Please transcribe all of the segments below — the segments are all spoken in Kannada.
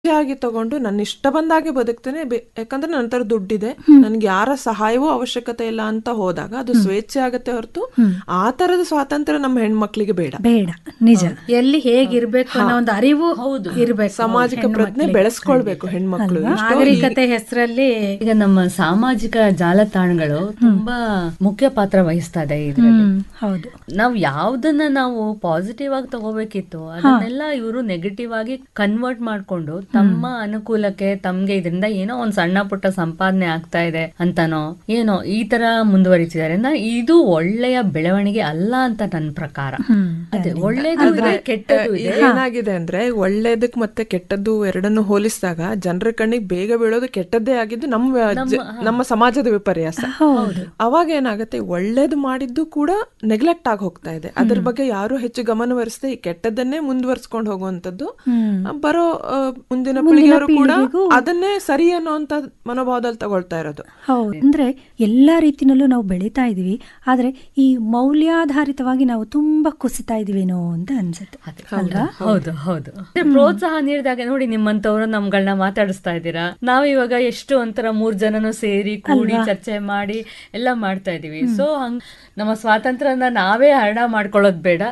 ಆಗಿ ತಗೊಂಡು ನನ್ನ ಇಷ್ಟ ಬಂದಾಗೆ ಬದುಕ್ತೇನೆ ಬೆ- ಯಾಕಂದ್ರೆ ನನ್ನ ಹತ್ರ ದುಡ್ಡಿದೆ ನನ್ಗೆ ಯಾರ ಸಹಾಯವೂ ಅವಶ್ಯಕತೆ ಇಲ್ಲ ಅಂತ ಹೋದಾಗ ಅದು ಸ್ವೇಚ್ಛೆ ಆಗತ್ತೆ ಹೊರತು ಆ ತರದ ಸ್ವಾತಂತ್ರ್ಯ ನಮ್ಮ ಹೆಣ್ಮಕ್ಳಿಗೆ ಬೇಡ ಬೇಡ ನಿಜ ಎಲ್ಲಿ ಹೇಗಿರ್ಬೇಕು ಅನ್ನೋ ಒಂದು ಅರಿವು ಇರ್ಬೇಕು ಸಾಮಾಜಿಕ ಪ್ರಜ್ಞೆ ಬೆಳೆಸ್ಕೊಳ್ಬೇಕು ಹೆಣ್ಮಕ್ಳು ಎಷ್ಟೋ ನಾಗರಿಕತೆ ಹೆಸರಲ್ಲಿ ಈಗ ನಮ್ಮ ಸಾಮಾಜಿಕ ಜಾಲತಾಣಗಳು ತುಂಬಾ ಮುಖ್ಯ ಪಾತ್ರ ವಹಿಸ್ತಾ ಇದೆ ಇದ್ರಲ್ಲಿ ಹ್ಮ್ ಹೌದು ನಾವ್ ಯಾವ್ದನ್ನ ನಾವು ಪಾಸಿಟಿವ್ ಆಗಿ ತಗೋಬೇಕಿತ್ತು ಅದನ್ನೆಲ್ಲ ಇವರು ನೆಗೆಟಿವ್ ಆಗಿ ಕನ್ವರ್ಟ್ ಮಾಡ್ಕೊಂಡು ತಮ್ಮ ಅನುಕೂಲಕ್ಕೆ ತಮ್ಗೆ ಇದರಿಂದ ಏನೋ ಒಂದ್ ಸಣ್ಣ ಪುಟ್ಟ ಸಂಪಾದನೆ ಆಗ್ತಾ ಇದೆ ಅಂತಾನೋ ಏನೋ ಈ ತರ ಮುಂದುವರಿತಿದ್ದಾರೆ ನಾ ಇದು ಒಳ್ಳೆಯ ಬೆಳವಣಿಗೆ ಅಲ್ಲ ಅಂತ ನನ್ನ ಪ್ರಕಾರ ಅದೇ ಒಳ್ಳೇದು ಇದೆ ಕೆಟ್ಟದ್ದು ಇದೆ ಈಗ ಏನಾಗಿದೆ ಅಂದ್ರೆ ಒಳ್ಳೇದಕ್ ಮತ್ತೆ ಕೆಟ್ಟದ್ದು ಎರಡನ್ನು ಹೋಲಿಸಿದಾಗ ಜನರ ಕಣ್ಣಿಗೆ ಬೇಗ ಬೀಳೋದು ಕೆಟ್ಟದ್ದೇ ಆಗಿದ್ದು ನಮ್ಮ ಜ- ನಮ್ಮ ಸಮಾಜದ ವಿಪರ್ಯಾಸ ಅವಾಗ ಏನಾಗುತ್ತೆ ಒಳ್ಳೇದು ಮಾಡಿದ್ದು ಕೂಡ ನೆಗ್ಲೆಕ್ಟ್ ಆಗಿ ಹೋಗ್ತಾ ಇದೆ ಅದ್ರ ಬಗ್ಗೆ ಯಾರು ಹೆಚ್ಚು ಗಮನವರಿಸದೆ ಈ ಕೆಟ್ಟದ್ದನ್ನೇ ಮುಂದುವರ್ಸ್ಕೊಂಡು ಹೋಗುವಂತದ್ದು ಆ, ಬರೋ ಆ, ಮುಂದಿನ ಪೀಳಿಗೆಯವರು ಕೂಡ ಅದನ್ನೇ ಸರಿ ಅನ್ನೋಂತ ಮನೋಭಾವದಲ್ಲಿ ತಗೊಳ್ತಾ ಇರೋದು ಹೌದು ಅಂದ್ರೆ ಎಲ್ಲಾ ರೀತಿನಲ್ಲೂ ನಾವು ಬೆಳೀತಾ ಇದೀವಿ ಆದ್ರೆ ಈ ಮೌಲ್ಯಾಧಾರಿತವಾಗಿ ನಾವು ತುಂಬಾ ಕುಸಿತಾ ಇದೀವೇನೋ ಅಂತ ಅನ್ಸುತ್ತೆ ಅಲ್ವಾ ಹೌದು ಹೌದು ಅಂದ್ರೆ ಪ್ರೋತ್ಸಾಹ ನೀಡಿದಾಗ ನೋಡಿ ನಿಮ್ಮಂತವ್ರು ನಮ್ಗಳನ್ನ ಮಾತಾಡಿಸ್ತಾ ಇದ್ದೀರಾ ನಾವ್ ಇವಾಗ ಎಷ್ಟು ಒಂಥರ ಮೂರ್ ಜನನು ಸೇರಿ ಕೂಡಿ ಚರ್ಚೆ ಮಾಡಿ ಎಲ್ಲ ಮಾಡ್ತಾ ಇದೀವಿ ಸೊ ಹಂಗ್ ನಮ್ಮ ಸ್ವಾತಂತ್ರ್ಯನ ನಾವೇ ಹರಣ ಮಾಡ್ಕೊಳ್ಳೋದ್ ಬೇಡ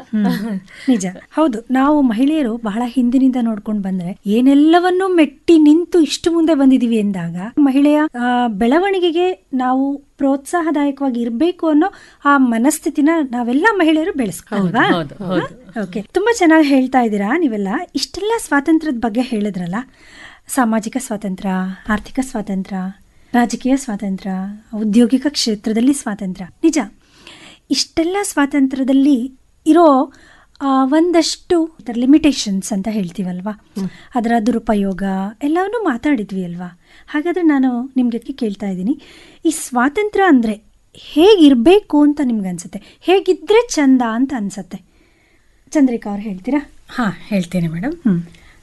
ನಿಜ ಹೌದು ನಾವು ಮಹಿಳೆಯರು ಬಹಳ ಹಿಂದಿನಿಂದ ನೋಡ್ಕೊಂಡು ಬಂದ್ರೆ ಏನೆಲ್ಲವನ್ನೂ ಮೆಟ್ಟಿ ನಿಂತು ಇಷ್ಟು ಮುಂದೆ ಬಂದಿದೀವಿ ಎಂದಾಗ ಮಹಿಳೆಯ ಆ, ಬೆಳವಣಿಗೆಗೆ ನಾವು ಪ್ರೋತ್ಸಾಹದಾಯಕವಾಗಿ ಇರಬೇಕು ಅನ್ನೋ ಆ ಮನಸ್ಥಿತಿನ ನಾವೆಲ್ಲ ಮಹಿಳೆಯರು ಬೆಳೆಸ್ಕೊಳ್ವಾ ಹೌದು ಹೌದು ಓಕೆ ತುಂಬಾ ಚೆನ್ನಾಗಿ ಹೇಳ್ತಾ ಇದ್ದೀರಾ ನೀವೆಲ್ಲ ಇಷ್ಟೆಲ್ಲ ಸ್ವಾತಂತ್ರ್ಯದ ಬಗ್ಗೆ ಹೇಳಿದ್ರಲ್ಲ ಸಾಮಾಜಿಕ ಸ್ವಾತಂತ್ರ್ಯ ಆರ್ಥಿಕ ಸ್ವಾತಂತ್ರ್ಯ ರಾಜಕೀಯ ಸ್ವಾತಂತ್ರ್ಯ ಔದ್ಯೋಗಿಕ ಕ್ಷೇತ್ರದಲ್ಲಿ ಸ್ವಾತಂತ್ರ್ಯ ನಿಜ ಇಷ್ಟೆಲ್ಲ ಸ್ವಾತಂತ್ರ್ಯದಲ್ಲಿ ಇರೋ ಆ, ಒಂದಷ್ಟು ಲಿಮಿಟೇಷನ್ಸ್ ಅಂತ ಹೇಳ್ತೀವಲ್ವಾ ಅದರ ದುರುಪಯೋಗ ಎಲ್ಲವನ್ನೂ ಮಾತಾಡಿದ್ವಿ ಅಲ್ವಾ ಹಾಗಾದ್ರೆ ನಾನು ನಿಮಗೆ ಕೇಳ್ತಾ ಇದ್ದೀನಿ ಈ ಸ್ವಾತಂತ್ರ್ಯ ಅಂದರೆ ಹೇಗಿರಬೇಕು ಅಂತ ನಿಮ್ಗೆ ಅನ್ಸುತ್ತೆ ಹೇಗಿದ್ರೆ ಚಂದ ಅಂತ ಅನ್ಸುತ್ತೆ ಚಂದ್ರಿಕಾ ಅವ್ರು ಹೇಳ್ತೀರಾ ಹಾ ಹೇಳ್ತೀನಿ ಮೇಡಮ್ ಹ್ಮ್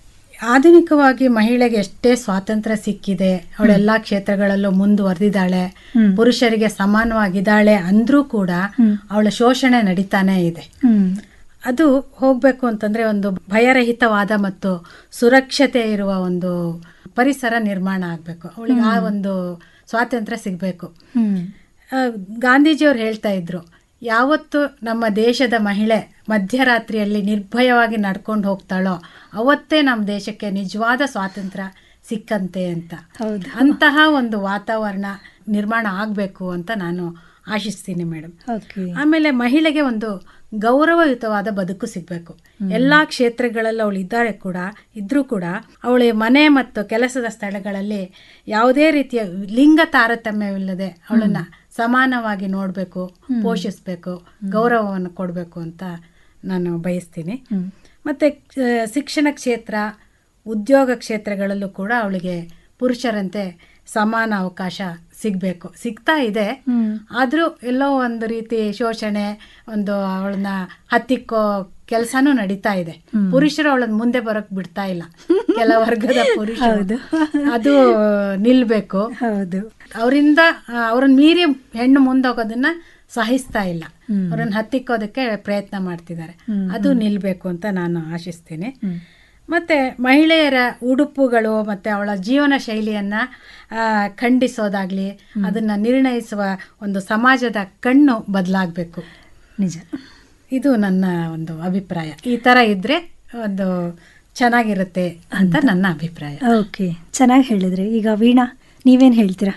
ಆಧುನಿಕವಾಗಿ ಮಹಿಳೆಗೆ ಎಷ್ಟೇ ಸ್ವಾತಂತ್ರ್ಯ ಸಿಕ್ಕಿದೆ ಅವಳೆಲ್ಲಾ ಕ್ಷೇತ್ರಗಳಲ್ಲೂ ಮುಂದುವರೆದಿದ್ದಾಳೆ ಪುರುಷರಿಗೆ ಸಮಾನವಾಗಿದ್ದಾಳೆ ಅಂದ್ರೂ ಕೂಡ ಅವಳ ಶೋಷಣೆ ನಡೀತಾನೆ ಇದೆ ಹ್ಮ್ ಅದು ಹೋಗ್ಬೇಕು ಅಂತಂದ್ರೆ ಒಂದು ಭಯರಹಿತವಾದ ಮತ್ತು ಸುರಕ್ಷತೆ ಇರುವ ಒಂದು ಪರಿಸರ ನಿರ್ಮಾಣ ಆಗ್ಬೇಕು ಅವಳಿಗೆ ಆ ಒಂದು ಸ್ವಾತಂತ್ರ್ಯ ಸಿಗ್ಬೇಕು ಹ್ಮ್ ಆ, ಗಾಂಧೀಜಿಯವ್ರು ಹೇಳ್ತಾ ಇದ್ರು ಯಾವತ್ತು ನಮ್ಮ ದೇಶದ ಮಹಿಳೆ ಮಧ್ಯರಾತ್ರಿಯಲ್ಲಿ ನಿರ್ಭಯವಾಗಿ ನಡ್ಕೊಂಡು ಹೋಗ್ತಾಳೋ ಅವತ್ತೇ ನಮ್ಮ ದೇಶಕ್ಕೆ ನಿಜವಾದ ಸ್ವಾತಂತ್ರ್ಯ ಸಿಕ್ಕಂತೆ ಅಂತ ಹೌದು. ಅಂತಹ ಒಂದು ವಾತಾವರಣ ನಿರ್ಮಾಣ ಆಗಬೇಕು ಅಂತ ನಾನು ಆಶಿಸ್ತೀನಿ ಮೇಡಮ್ ಓಕೆ ಆಮೇಲೆ ಮಹಿಳೆಗೆ ಒಂದು ಗೌರವಯುತವಾದ ಬದುಕು ಸಿಗಬೇಕು ಎಲ್ಲಾ ಕ್ಷೇತ್ರಗಳಲ್ಲಿ ಅವಳು ಇದ್ದಾರೆ ಕೂಡ ಇದ್ರೂ ಕೂಡ ಅವಳ ಮನೆ ಮತ್ತು ಕೆಲಸದ ಸ್ಥಳಗಳಲ್ಲಿ ಯಾವುದೇ ರೀತಿಯ ಲಿಂಗ ತಾರತಮ್ಯವಿಲ್ಲದೆ ಅವಳನ್ನ ಸಮಾನವಾಗಿ ನೋಡಬೇಕು ಪೋಷಿಸಬೇಕು ಗೌರವವನ್ನು ಕೊಡಬೇಕು ಅಂತ ನಾನು ಬಯಸ್ತೀನಿ ಮತ್ತೆ ಆ, ಶಿಕ್ಷಣ ಕ್ಷೇತ್ರ ಉದ್ಯೋಗ ಕ್ಷೇತ್ರಗಳಲ್ಲೂ ಕೂಡ ಅವಳಿಗೆ ಪುರುಷರಂತೆ ಸಮಾನ ಅವಕಾಶ ಸಿಗಬೇಕು ಸಿಗ್ತಾ ಇದೆ ಆದರೂ ಎಲ್ಲೋ ಒಂದು ರೀತಿ ಶೋಷಣೆ ಒಂದು ಅವಳನ್ನ ಹತ್ತಿಕ್ಕೋ ಕೆಲಸನೂ ನಡೀತಾ ಇದೆ ಪುರುಷರು ಅವಳನ್ನ ಮುಂದೆ ಬರೋಕ್ ಬಿಡ್ತಾ ಇಲ್ಲ ಕೆಲ ವರ್ಗದ ಪುರುಷರು ಅದು ನಿಲ್ಬೇಕು ಹೌದು ಅವರಿಂದ ಅವ್ರನ್ನ ಮೀರಿ ಹೆಣ್ಣು ಮುಂದೋಗೋದನ್ನ ಸಹಿಸ್ತಾ ಇಲ್ಲ ಅವ್ರನ್ನ ಹತ್ತಿಕ್ಕೋದಕ್ಕೆ ಪ್ರಯತ್ನ ಮಾಡ್ತಿದ್ದಾರೆ ಅದು ನಿಲ್ಬೇಕು ಅಂತ ನಾನು ಆಶಿಸ್ತೀನಿ ಮತ್ತೆ ಮಹಿಳೆಯರ ಉಡುಪುಗಳು ಮತ್ತೆ ಅವಳ ಜೀವನ ಶೈಲಿಯನ್ನ ಆ, ಖಂಡಿಸೋದಾಗ್ಲಿ ಅದನ್ನ ನಿರ್ಣಯಿಸುವ ಒಂದು ಸಮಾಜದ ಕಣ್ಣು ಬದಲಾಗಬೇಕು ನಿಜ ಇದು ನನ್ನ ಒಂದು ಅಭಿಪ್ರಾಯ ಈ ತರ ಇದ್ರೆ ಒಂದು ಚೆನ್ನಾಗಿರುತ್ತೆ ಅಂತ ನನ್ನ ಅಭಿಪ್ರಾಯ ಓಕೆ ಚೆನ್ನಾಗಿ ಹೇಳಿದ್ರಿ ಈಗ ವೀಣಾ ನೀವೇನ್ ಹೇಳ್ತೀರಾ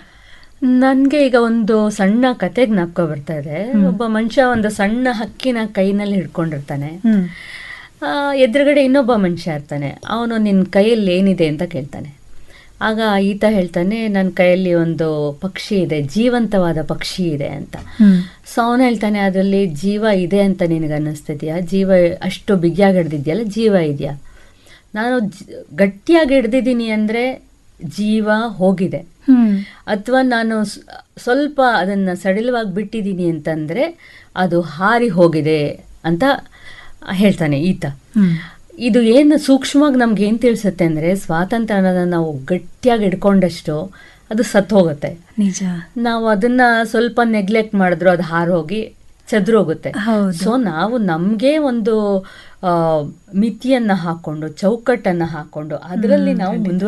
ನನ್ಗೆ ಈಗ ಒಂದು ಸಣ್ಣ ಕತೆ ಜ್ಞಾಪಕ ಬರ್ತಾ ಇದೆ ಒಬ್ಬ ಮನುಷ್ಯ ಒಂದು ಸಣ್ಣ ಹಕ್ಕಿನ ಕೈನಲ್ಲಿ ಹಿಡ್ಕೊಂಡಿರ್ತಾನೆ ಹ್ಮ್ ಆ, ಎದುರುಗಡೆ ಇನ್ನೊಬ್ಬ ಮನುಷ್ಯ ಇರ್ತಾನೆ ಅವನು ನಿನ್ನ ಕೈಯಲ್ಲಿ ಏನಿದೆ ಅಂತ ಕೇಳ್ತಾನೆ ಆಗ ಈತ ಹೇಳ್ತಾನೆ ನನ್ನ ಕೈಯಲ್ಲಿ ಒಂದು ಪಕ್ಷಿ ಇದೆ ಜೀವಂತವಾದ ಪಕ್ಷಿ ಇದೆ ಅಂತ ಸೊ ಅವನು ಹೇಳ್ತಾನೆ ಅದರಲ್ಲಿ ಜೀವ ಇದೆ ಅಂತ ನಿನಗೆ ಅನ್ನಿಸ್ತಿದ್ಯಾ ಜೀವ ಅಷ್ಟು ಬಿಗಿಯಾಗಿ ಹಿಡ್ದಿದ್ಯಲ್ಲ ಜೀವ ಇದೆಯಾ ನಾನು ಜ್- ಗಟ್ಟಿಯಾಗಿ ಹಿಡ್ದಿದ್ದೀನಿ ಅಂದರೆ ಜೀವ ಹೋಗಿದೆ ಹ್ಮ್ ಅಥವಾ ನಾನು ಸ್- ಸ್ವಲ್ಪ ಅದನ್ನು ಸಡಿಲವಾಗಿ ಬಿಟ್ಟಿದ್ದೀನಿ ಅಂತಂದರೆ ಅದು ಹಾರಿ ಹೋಗಿದೆ ಅಂತ ಹೇಳ್ತಾನೆ ಈತ ಹ್ಮ್ ಇದು ಏನು ಸೂಕ್ಷ್ಮವಾಗಿ ನಮ್ಗೆ ಏನು ತಿಳಿಸುತ್ತೆ ಅಂದರೆ ಸ್ವಾತಂತ್ರ್ಯನ ನಾವು ಗಟ್ಟಿಯಾಗಿ ಹಿಡ್ಕೊಂಡಷ್ಟು ಅದು ಸತ್ತು ಹೋಗುತ್ತೆ ನಿಜ ನಾವು ಅದನ್ನ ಸ್ವಲ್ಪ ನೆಗ್ಲೆಕ್ಟ್ ಮಾಡಿದ್ರು ಅದು ಹಾರೋಗಿ ಚದುರೋಗುತ್ತೆ ಹೌದು. ಸೊ ನಾವು ನಮಗೆ ಒಂದು ಆ, ಮಿತಿಯನ್ನ ಹಾಕೊಂಡು ಚೌಕಟ್ಟನ್ನ ಹಾಕೊಂಡು ಅದರಲ್ಲಿ ನಾವು ಮುಂದುವರಿ